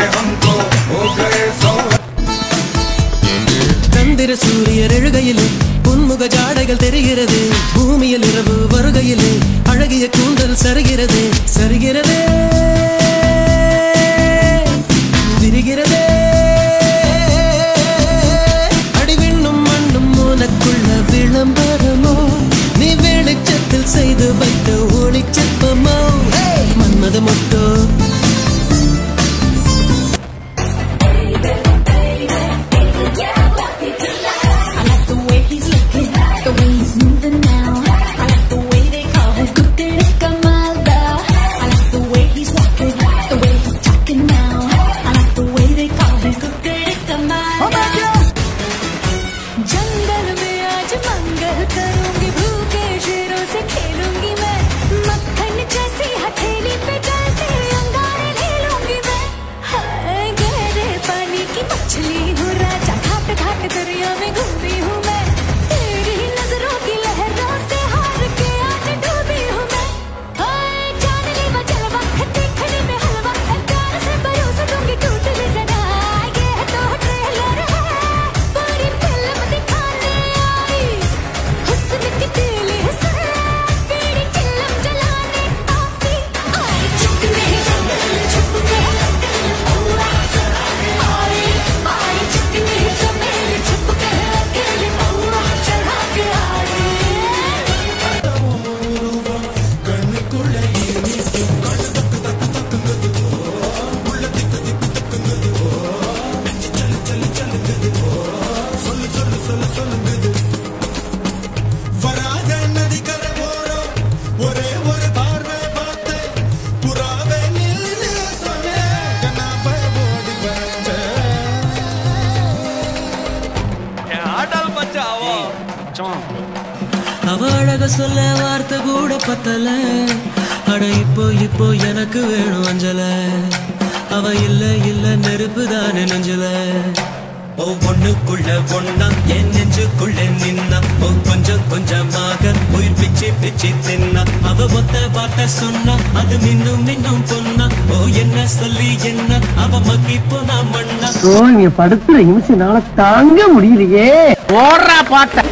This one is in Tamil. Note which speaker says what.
Speaker 1: हमको हो गए सौ
Speaker 2: சந்திர சூரியர் எழுகையிலே புன்முக ஜாடைகள் தெரிகிறது பூமியில் இரவு வருகையிலே அழகிய கூந்தல் சரிகிறது சரிகிறதே விரிகிறதே அடிவிண்ணும் மண்ணும் உனக்குள்ள விளம்பரமோ நீ வெளிச்சத்தில் செய்து வைத்த ஒளிச்சப்பமோ மன்மத மொட்டோ
Speaker 3: I like the way he's looking, the way he's moving now. I like the way they call him Kutir Kamalda. I like the way he's walking, the way he's talking now. I like the way they call him Kutir Kamalda. जंगल में आज मंगल करूंगी भूखे शेरों से खेलूंगी मैं मक्खन जैसी हथेली पे चलते अंगारे ले लूंगी मैं हाय गहरे पानी की मछली हूँ राजा घाट घाट दरिया में घूमी हूँ मैं तेरी नजरों की लहरों से हार के आज डूबी हूँ मैं हाय जान ली बचलवा देखने में हलवा प्यार से परोस दूंगी टूटली जरा ये तो ट्रेलर है पूरी फिल्म दिखाने आई हुस्न की तेली हुस्न तेरी चिल्लम जलाने आती आई चुप नहीं चमेली चुप के आई आई चुप नहीं चमेली चुप के अकेले औरा चढ़ा के आई
Speaker 1: வராத நதிக்கரை ஓரம் ஒரே ஒரு பார்வை பார்த்து புறாவே நில்லு சொன்னேன் கண்ணாப்ப ஓடி
Speaker 2: அவ அழக சொல்ல வார்த்தை கூட பத்தல அட இப்போ இப்போ எனக்கு வேணும் அஞ்சல அவ இல்ல இல்ல நெருப்பு தானே நெஞ்சல ஓ பொண்ணுக்குள்ள பொண்ணா என் நெஞ்சுக்குள்ள நின்னா ஓ கொஞ்சம் கொஞ்சமாக உயிர் பிச்சு பிச்சு தின்னா அவ ஒத்த வார்த்தை சொன்னா அது மின்னும் மின்னும் பொன்னா ஓ என்ன சொல்லி என்ன அவ மக்கி போனா மண்ணா
Speaker 4: ஓ இங்க படுத்துற நிமிஷம் தாங்க முடியலையே ஓடுறா பாட்ட